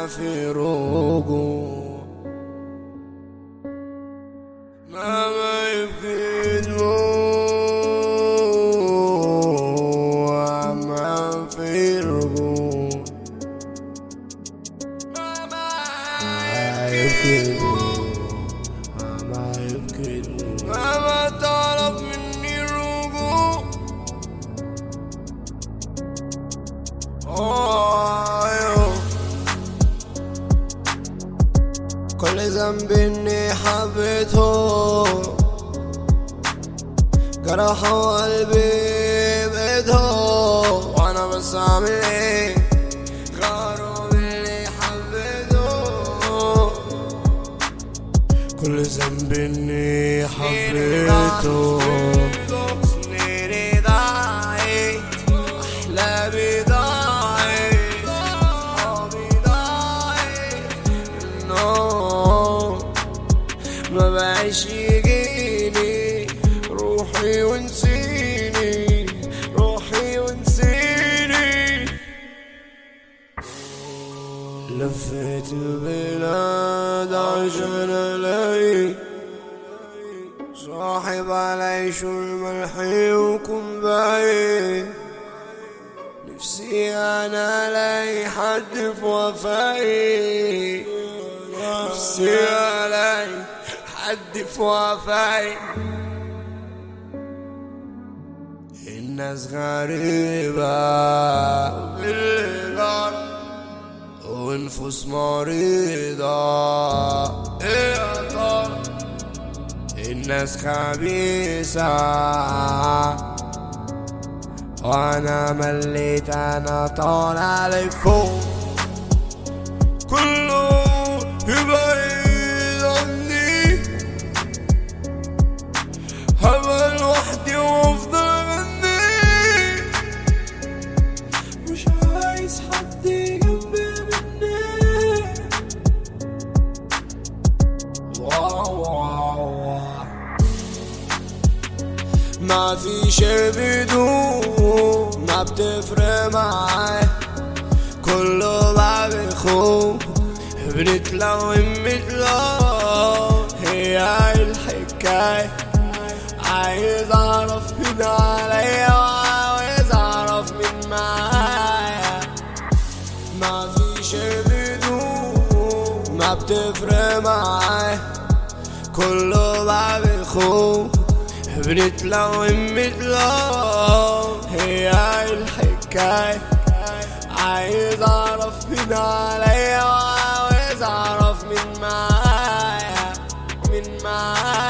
ما في رجوع ما ما يبكي دموع ما في رجوع ما ما يبكي دموع ما يبكي دموع ما ما طلب مني الرجوع أيوه. كل ذنب اني حبيته جرحوا قلبي بايدهم وانا بس اعمل ايه غاروا باللي حبيته كل ذنب اني حبيته سنيني ضاعت احلامي ضاعت صحابي ضاعت النوم ما بقاش يجيني روحي ونسيني روحي ونسيني لفيت البلاد عشان الاقي صاحب العيش والملح وكن بعيد نفسي انا الاقي حد في وفائي نفسي الاقي حد في وفائي الناس غريبة بالغرب ونفوس مريضة ايه يا ترى الناس خبيثة وانا مليت انا طالع لفوق كله يبعد عني هبقى لوحدي وافضل اغني مش عايز حد جنبي مني واو واو واو ما في شي بدون ما بتفرق معاي كله بقى بخوف بنتلون متلون هي الحكاية عايز اعرف مين عليا وعايز اعرف مين معايا ما في شي بدون ما بتفرق معاي كله بقى بخوف بنتلون متلون هي الحكاية عايز اعرف مين عليا وعايز اعرف مين معايا مين معايا